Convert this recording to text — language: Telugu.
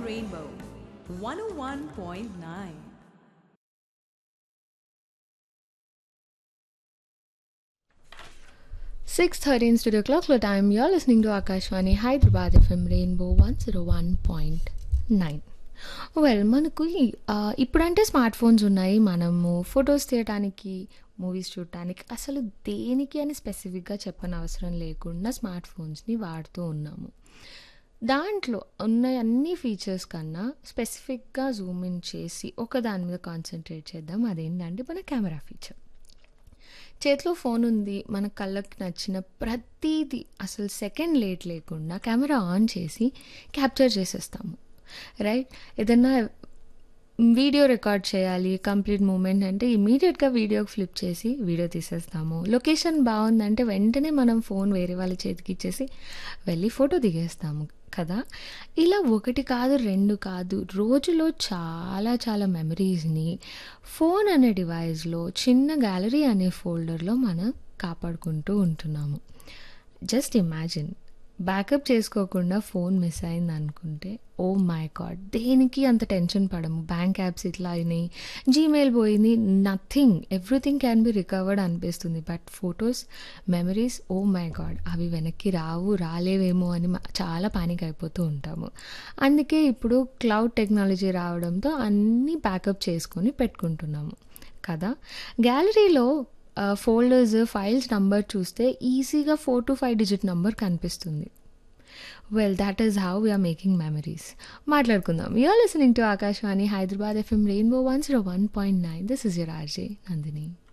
Rainbow 101.9. Six thirteen studio clock the time. You're listening to Akashwani Hyderabad FM Rainbow one zero one point nine. Well మనకు ఈ- ఆ, ఇప్పుడంటే స్మార్ట్ ఫోన్స్ ఉన్నాయి మనము ఫొటోస్ తీయటానికి మూవీస్ చూడటానికి అసలు దేనికి అని స్పెసిఫిక్గా చెప్పని అవసరం లేకుండా స్మార్ట్ ఫోన్స్ని వాడుతూ ఉన్నాము దాంట్లో ఉన్న అన్ని ఫీచర్స్ కన్నా స్పెసిఫిక్గా జూమ్ ఇన్ చేసి ఒక దాని మీద కాన్సన్ట్రేట్ చేద్దాం అదేంటంటే మన కెమెరా ఫీచర్ చేతిలో ఫోన్ ఉంది మన కళ్ళకి నచ్చిన ప్రతిదీ అసలు సెకండ్ లేట్ లేకుండా కెమెరా ఆన్ చేసి క్యాప్చర్ చేసేస్తాము రైట్ ఏదన్నా వీడియో రికార్డ్ చేయాలి కంప్లీట్ మూమెంట్ అంటే ఇమీడియట్గా వీడియోకి ఫ్లిప్ చేసి వీడియో తీసేస్తాము లొకేషన్ బాగుందంటే వెంటనే మనం ఫోన్ వేరే వాళ్ళ చేతికి ఇచ్చేసి వెళ్ళి ఫోటో దిగేస్తాము కదా ఇలా ఒకటి కాదు రెండు కాదు రోజులో చాలా చాలా మెమరీస్ని ఫోన్ అనే డివైస్లో చిన్న గ్యాలరీ అనే ఫోల్డర్లో మనం కాపాడుకుంటూ ఉంటున్నాము జస్ట్ ఇమాజిన్ బ్యాకప్ చేసుకోకుండా ఫోన్ మిస్ అయింది అనుకుంటే ఓ మై గాడ్ దేనికి అంత టెన్షన్ పడము బ్యాంక్ యాప్స్ ఇట్లా అయినాయి జీమెయిల్ పోయింది nothing everything can be recovered అనిపిస్తుంది but photos memories oh my God అవి వెనక్కి రావు రాలేవేమో అని మ- చాలా పానిక్ అయిపోతూ ఉంటాము అందుకే ఇప్పుడు క్లౌడ్ టెక్నాలజీ రావడంతో అన్నీ బ్యాకప్ చేసుకొని పెట్టుకుంటున్నాము కదా గ్యాలరీలో ఫోల్డర్స్ ఫైల్స్ నంబర్ చూస్తే ఈజీగా four to five digit number కనిపిస్తుంది well that is how we're making memories మాట్లాడుకుందాం you're listening to Akashvani Hyderabad FM Rainbow one zero one point nine this is your RJ Nandini